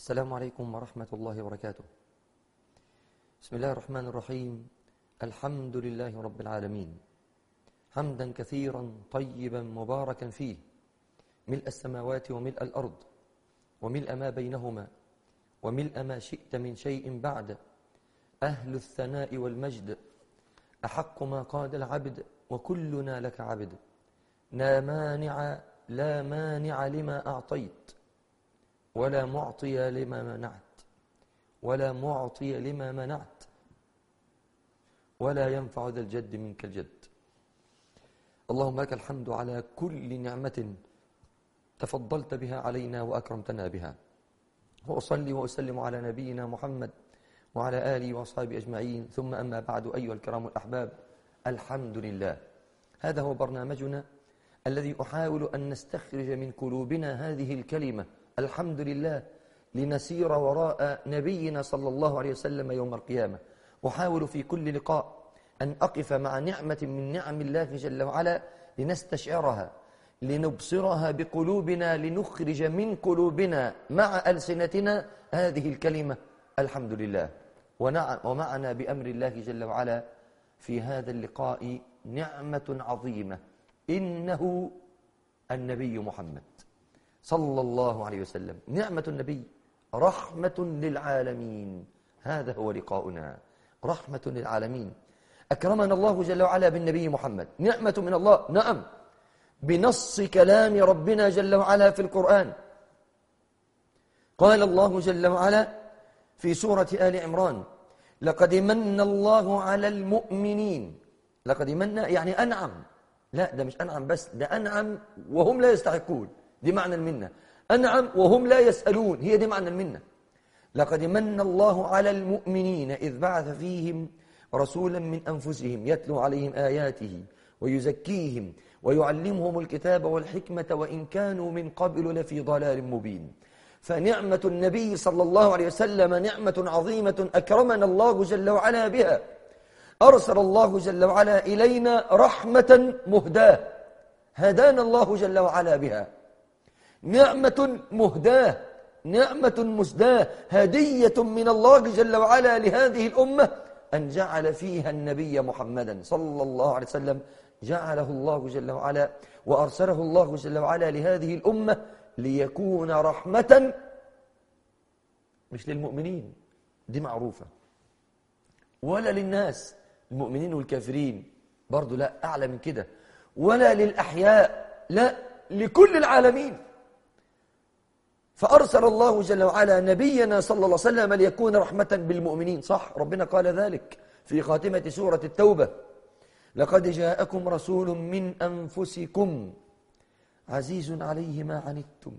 السلام عليكم ورحمة الله وبركاته بسم الله الرحمن الرحيم الحمد لله رب العالمين حمدا كثيرا طيبا مباركا فيه ملء السماوات وملء الأرض وملء ما بينهما وملء ما شئت من شيء بعد أهل الثناء والمجد أحق ما قال العبد وكلنا لك عبد لا مانع لا مانع لما أعطيت ولا معطي لما منعت ولا معطي لما منعت ولا ينفع ذا الجد منك الجد اللهم لك الحمد على كل نعمة تفضلت بها علينا وأكرمتنا بها وأصلي وأسلم على نبينا محمد وعلى آله وأصحابه أجمعين ثم أما بعد أيها الكرام الأحباب الحمد لله هذا هو برنامجنا الذي أحاول أن نستخرج من قلوبنا هذه الكلمة الحمد لله لنسير وراء نبينا صلى الله عليه وسلم يوم القيامة أحاول في كل لقاء أن أقف مع نعمة من نعم الله جل وعلا لنستشعرها لنبصرها بقلوبنا لنخرج من قلوبنا مع ألسنتنا هذه الكلمة الحمد لله ومعنا بأمر الله جل وعلا في هذا اللقاء نعمة عظيمة إنه النبي محمد صلى الله عليه وسلم نعمة النبي رحمة للعالمين هذا هو لقاؤنا رحمة للعالمين أكرمنا الله جل وعلا بالنبي محمد نعمة من الله نعم بنص كلام ربنا جل وعلا في القرآن قال الله جل وعلا في سورة آل عمران لقد من الله على المؤمنين لقد من يعني أنعم لا ده مش أنعم بس ده أنعم وهم لا يستحقون دي معنى المنة أنعم وهم لا يسألون هي دي معنى المنة لقد من الله على المؤمنين إذ بعث فيهم رسولا من أنفسهم يتلو عليهم آياته ويزكيهم ويعلمهم الكتاب والحكمة وإن كانوا من قبل لفي ضلال مبين فنعمة النبي صلى الله عليه وسلم نعمة عظيمة أكرمنا الله جل وعلا بها أرسل الله جل وعلا إلينا رحمة مهداة هدانا الله جل وعلا بها نعمة مهداة نعمة مسداة هدية من الله جل وعلا لهذه الأمة أن جعل فيها النبي محمدا صلى الله عليه وسلم جعله الله جل وعلا وأرسله الله جل وعلا لهذه الأمة ليكون رحمة مش للمؤمنين دي معروفة ولا للناس المؤمنين والكافرين برضو لا أعلى من كده ولا للأحياء لا لكل العالمين فأرسل الله جل وعلا نبينا صلى الله عليه وسلم ليكون رحمة بالمؤمنين صح ربنا قال ذلك في خاتمة سورة التوبة لقد جاءكم رسول من أنفسكم عزيز عليه ما عنتم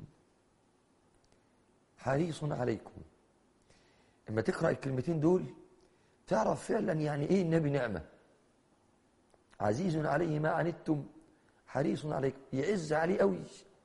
حريص عليكم لما تقرأ الكلمتين دول تعرف فعلا يعني ايه النبي نعمة عزيز عليه ما عنتم حريص عليكم يعز عليه قوي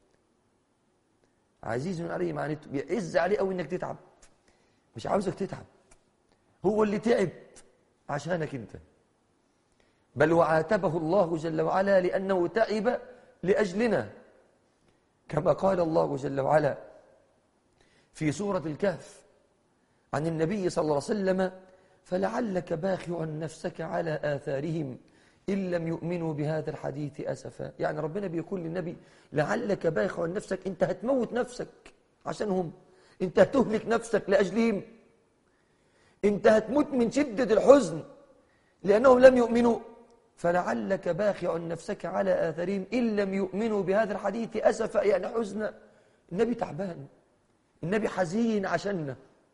عزيز عليه ما عنتم يعز عليه قوي انك تتعب مش عاوزك تتعب هو اللي تعب عشانك انت بل وعاتبه الله جل وعلا لأنه تعب لأجلنا كما قال الله جل وعلا في سورة الكهف عن النبي صلى الله عليه وسلم فلعلك باخع نفسك على آثارهم إن لم يؤمنوا بهذا الحديث أسفا يعني ربنا بيقول للنبي لعلك باخع نفسك أنت هتموت نفسك عشانهم أنت هتهلك نفسك لأجلهم أنت هتموت من شدة الحزن لأنهم لم يؤمنوا فلعلك باخع نفسك على آثارهم إن لم يؤمنوا بهذا الحديث أسفا يعني حزنا النبي تعبان النبي حزين عشاننا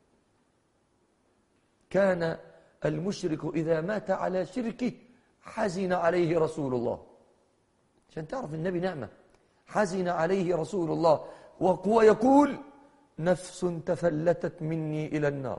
كان المشرك إذا مات على شركه حزن عليه رسول الله عشان تعرف النبي نعمة حزن عليه رسول الله وهو يقول نفس تفلتت مني إلى النار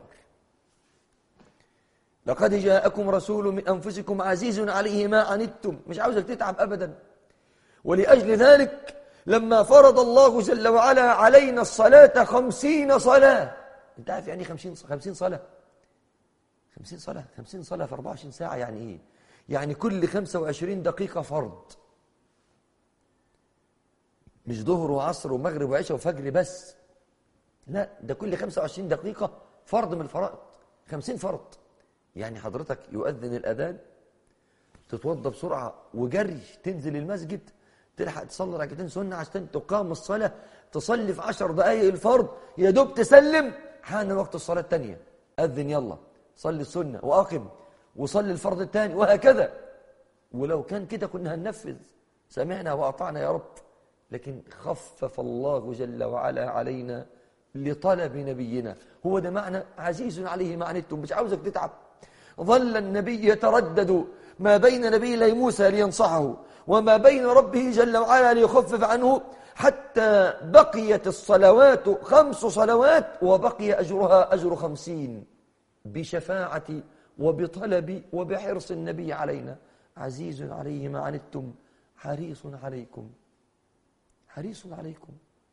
لقد جاءكم رسول من أنفسكم عزيز عليه ما عنتم مش عاوزك تتعب أبدا ولأجل ذلك لما فرض الله جل وعلا علينا الصلاة خمسين صلاة انت عارف يعني خمسين, خمسين صلاة خمسين صلاة خمسين صلاة في 24 ساعة يعني ايه يعني كل 25 دقيقة فرض مش ظهر وعصر ومغرب وعشاء وفجر بس لا ده كل 25 دقيقة فرض من الفرائض 50 فرض يعني حضرتك يؤذن الأذان تتوضى بسرعة وجري تنزل المسجد تلحق تصلي ركعتين سنة عشان تقام الصلاة تصلي في عشر دقايق الفرض يا دوب تسلم حان وقت الصلاة الثانية أذن يلا صلي السنة وأقم وصلي الفرض الثاني وهكذا ولو كان كده كنا هننفذ سمعنا وأطعنا يا رب لكن خفف الله جل وعلا علينا لطلب نبينا هو ده معنى عزيز عليه معنتم مش عاوزك تتعب ظل النبي يتردد ما بين نبي الله موسى لينصحه وما بين ربه جل وعلا ليخفف عنه حتى بقيت الصلوات خمس صلوات وبقي أجرها أجر خمسين بشفاعة وبطلب وبحرص النبي علينا عزيز عليه ما عنتم حريص عليكم حريص عليكم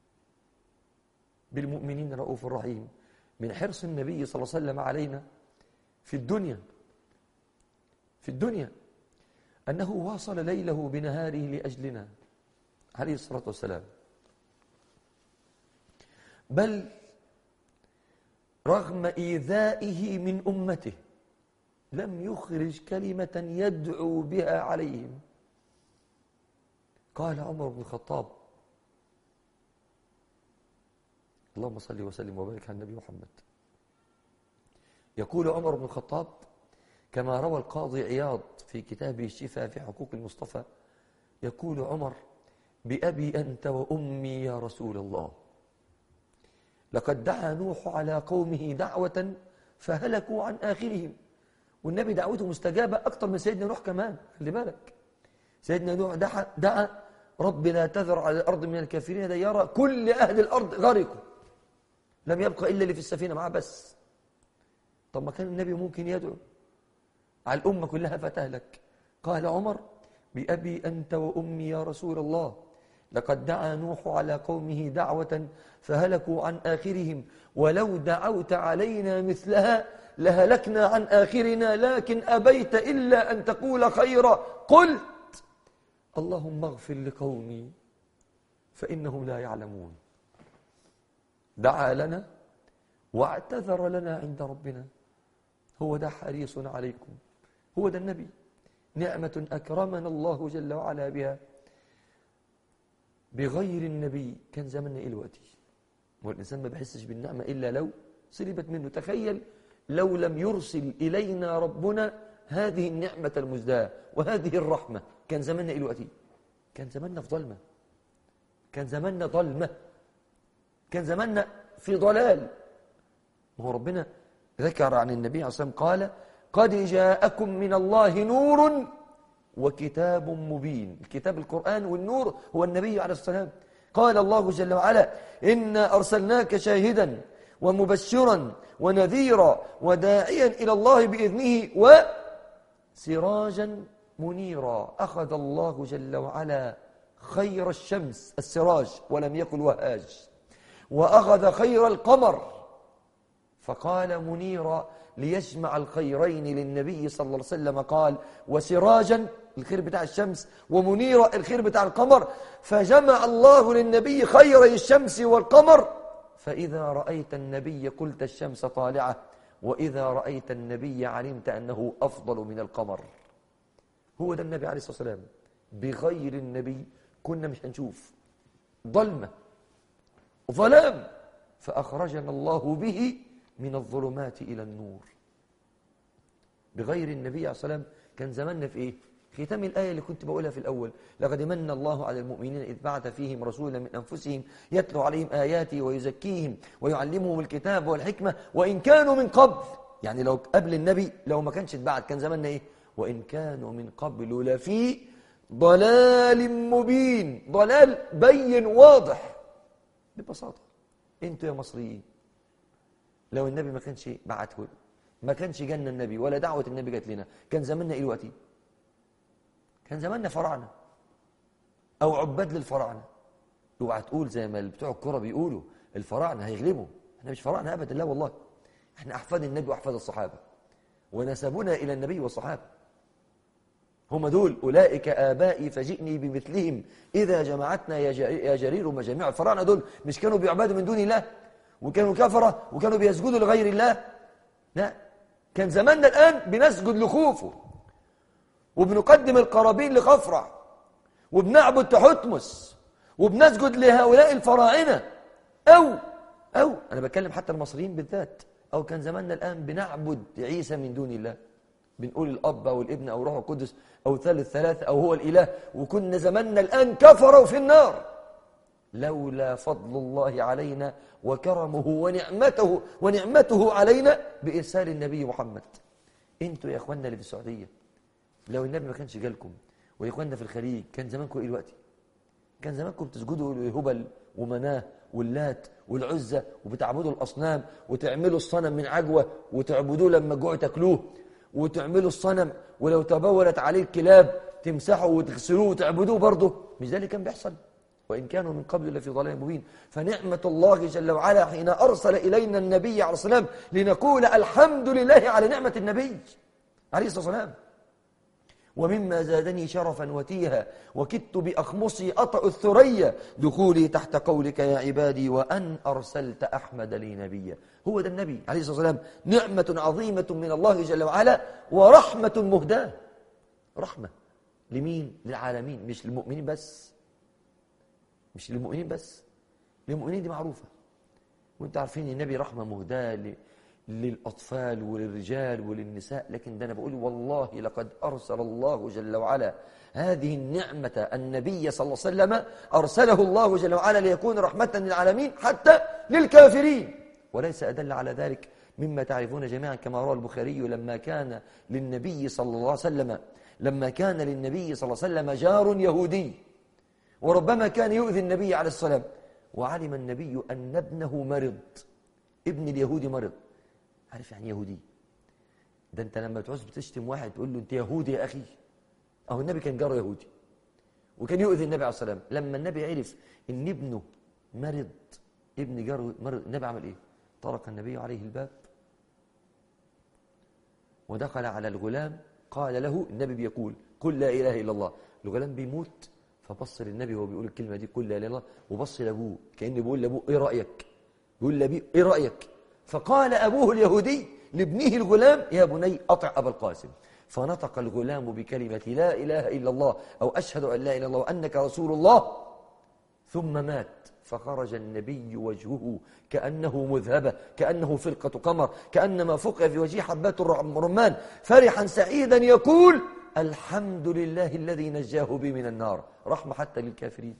بالمؤمنين رؤوف رحيم من حرص النبي صلى الله عليه وسلم علينا في الدنيا في الدنيا أنه واصل ليله بنهاره لأجلنا عليه الصلاة والسلام بل رغم إيذائه من أمته لم يخرج كلمة يدعو بها عليهم قال عمر بن الخطاب اللهم صل وسلم وبارك على النبي محمد يقول عمر بن الخطاب كما روى القاضي عياض في كتابه الشفاء في حقوق المصطفى يقول عمر بأبي أنت وأمي يا رسول الله لقد دعا نوح على قومه دعوة فهلكوا عن آخرهم والنبي دعوته مستجابة أكثر من سيدنا نوح كمان خلي بالك سيدنا نوح دعا, دعا رب لا تذر على الأرض من الكافرين ديارا كل أهل الأرض غرقوا لم يبقى إلا اللي في السفينة معاه بس طب ما كان النبي ممكن يدعو على الأمة كلها فتهلك قال عمر بأبي أنت وأمي يا رسول الله لقد دعا نوح على قومه دعوة فهلكوا عن آخرهم ولو دعوت علينا مثلها لهلكنا عن آخرنا لكن أبيت إلا أن تقول خيرا قلت اللهم اغفر لقومي فإنهم لا يعلمون دعا لنا واعتذر لنا عند ربنا هو ده حريص عليكم هو ده النبي نعمة أكرمنا الله جل وعلا بها بغير النبي كان زماننا إيه الوقت والإنسان ما بيحسش بالنعمة إلا لو سلبت منه تخيل لو لم يرسل إلينا ربنا هذه النعمة المزداة وهذه الرحمة كان زماننا إيه الوقت كان زماننا في ظلمة كان زماننا ظلمة كان زماننا في ضلال وهو ربنا ذكر عن النبي عليه الصلاة والسلام قال قد جاءكم من الله نور وكتاب مبين الكتاب القرآن والنور هو النبي عليه الصلاة والسلام قال الله جل وعلا إنا أرسلناك شاهدا ومبشرا ونذيرا وداعيا إلى الله بإذنه وسراجا منيرا أخذ الله جل وعلا خير الشمس السراج ولم يقل وهاج وأخذ خير القمر فقال منيرا ليجمع الخيرين للنبي صلى الله عليه وسلم قال وسراجا الخير بتاع الشمس ومنيرا الخير بتاع القمر فجمع الله للنبي خيري الشمس والقمر فإذا رأيت النبي قلت الشمس طالعة وإذا رأيت النبي علمت أنه أفضل من القمر هو ده النبي عليه الصلاة والسلام بغير النبي كنا مش هنشوف ظلمة ظلام فأخرجنا الله به من الظلمات إلى النور بغير النبي عليه الصلاة والسلام كان زماننا في إيه؟ ختام الآية اللي كنت بقولها في الأول لقد من الله على المؤمنين إذ بعث فيهم رسولا من أنفسهم يتلو عليهم آياته ويزكيهم ويعلمهم الكتاب والحكمة وإن كانوا من قبل يعني لو قبل النبي لو ما كانش اتبعت كان زماننا إيه وإن كانوا من قبل لفي ضلال مبين ضلال بين واضح ببساطة انتوا يا مصريين لو النبي ما كانش بعته ما كانش جانا النبي ولا دعوة النبي جات لنا كان زماننا ايه دلوقتي كان زماننا فراعنه او عباد للفراعنه اوعى تقول زي ما بتوع الكوره بيقولوا الفراعنه هيغلبوا احنا مش فراعنه ابدا لا والله احنا احفاد النبي واحفاد الصحابه ونسبنا الى النبي والصحابه هم دول أولئك آبائي فجئني بمثلهم إذا جمعتنا يا جرير مجاميع الفراعنة دول مش كانوا بيعبدوا من دون الله وكانوا كفرة وكانوا بيسجدوا لغير الله لا كان زماننا الآن بنسجد لخوفه وبنقدم القرابين لخفرع وبنعبد تحتمس وبنسجد لهؤلاء الفراعنة أو أو أنا بتكلم حتى المصريين بالذات أو كان زماننا الآن بنعبد عيسى من دون الله بنقول الأب أو الابن أو روح القدس أو ثالث ثلاثة أو هو الإله وكنا زماننا الآن كفروا في النار لولا فضل الله علينا وكرمه ونعمته ونعمته علينا بإرسال النبي محمد انتوا يا اخواننا اللي في السعودية لو النبي ما كانش جالكم ويا اخواننا في الخليج كان زمانكم ايه دلوقتي كان زمانكم تسجدوا لهبل ومناه واللات والعزة وبتعبدوا الأصنام وتعملوا الصنم من عجوة وتعبدوه لما جوع تاكلوه وتعملوا الصنم ولو تبولت عليه الكلاب تمسحوا وتغسلوه وتعبدوه برضه مش ده اللي كان بيحصل وإن كانوا من قبل لفي ضلال مبين فنعمة الله جل وعلا حين أرسل إلينا النبي عليه الصلاة والسلام لنقول الحمد لله على نعمة النبي عليه الصلاة والسلام ومما زادني شرفا وتيها وكدت بأخمصي أطأ الثريا دخولي تحت قولك يا عبادي وأن أرسلت أحمد لي نبيا هو ده النبي عليه الصلاة والسلام نعمة عظيمة من الله جل وعلا ورحمة مهداة رحمة لمين؟ للعالمين مش للمؤمنين بس مش للمؤمنين بس للمؤمنين دي معروفة وانت عارفين النبي رحمة مهداة للأطفال وللرجال وللنساء لكن ده أنا بقول والله لقد أرسل الله جل وعلا هذه النعمة النبي صلى الله عليه وسلم أرسله الله جل وعلا ليكون رحمة للعالمين حتى للكافرين وليس أدل على ذلك مما تعرفون جميعا كما روى البخاري لما كان للنبي صلى الله عليه وسلم لما كان للنبي صلى الله عليه وسلم جار يهودي وربما كان يؤذي النبي عليه الصلاة وعلم النبي أن ابنه مرض ابن اليهودي مرض عارف يعني يهودي ده انت لما تعوز بتشتم واحد تقول له انت يهودي يا اخي اهو النبي كان جاره يهودي وكان يؤذي النبي عليه الصلاه والسلام لما النبي عرف ان ابنه مرض ابن جاره مرض النبي عمل ايه طرق النبي عليه الباب ودخل على الغلام قال له النبي بيقول قل لا اله الا الله الغلام بيموت فبص للنبي وهو بيقول الكلمه دي قل لا اله الا الله وبص لابوه كانه بيقول لابوه ايه رايك بيقول لابيه ايه رايك فقال أبوه اليهودي لابنه الغلام يا بني أطع أبا القاسم فنطق الغلام بكلمة لا إله إلا الله أو أشهد أن لا إله إلا الله وأنك رسول الله ثم مات فخرج النبي وجهه كأنه مذهبة كأنه فرقة قمر كأنما فقع في وجهه حبات الرمان فرحا سعيدا يقول الحمد لله الذي نجاه بي من النار رحمة حتى للكافرين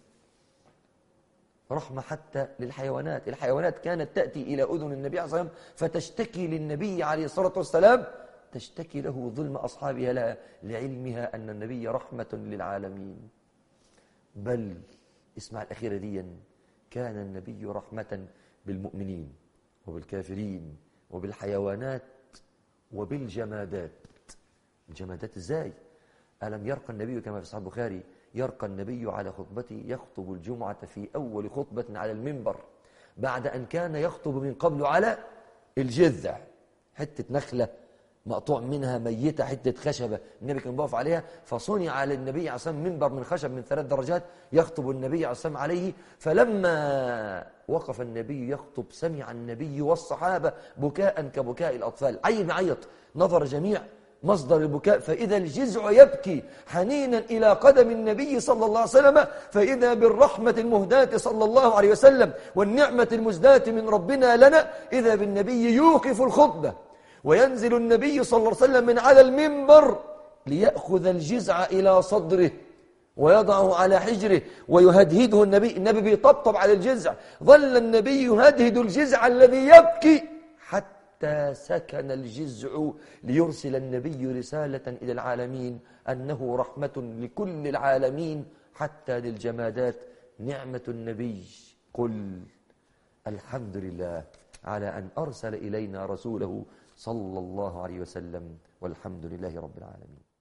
رحمة حتى للحيوانات الحيوانات كانت تأتي إلى أذن النبي عليه الصلاة والسلام فتشتكي للنبي عليه الصلاة والسلام تشتكي له ظلم أصحابها لها لعلمها أن النبي رحمة للعالمين بل اسمع الأخيرة دي كان النبي رحمة بالمؤمنين وبالكافرين وبالحيوانات وبالجمادات الجمادات ازاي ألم يرقى النبي كما في صحيح البخاري يرقى النبي على خطبته يخطب الجمعة في أول خطبة على المنبر بعد أن كان يخطب من قبل على الجذع حتة نخلة مقطوع منها ميتة حتة خشبة النبي كان بيقف عليها فصنع للنبي عليه الصلاة منبر من خشب من ثلاث درجات يخطب النبي عليه الصلاة عليه فلما وقف النبي يخطب سمع النبي والصحابة بكاء كبكاء الأطفال عين عيط نظر جميع مصدر البكاء فإذا الجزع يبكي حنينا إلى قدم النبي صلى الله عليه وسلم فإذا بالرحمة المهداة صلى الله عليه وسلم والنعمة المزداة من ربنا لنا إذا بالنبي يوقف الخطبة وينزل النبي صلى الله عليه وسلم من على المنبر ليأخذ الجزع إلى صدره ويضعه على حجره ويهدهده النبي النبي بيطبطب على الجزع ظل النبي يهدهد الجزع الذي يبكي حتى سكن الجزع ليرسل النبي رسالة إلى العالمين أنه رحمة لكل العالمين حتى للجمادات نعمة النبي قل الحمد لله على أن أرسل إلينا رسوله صلى الله عليه وسلم والحمد لله رب العالمين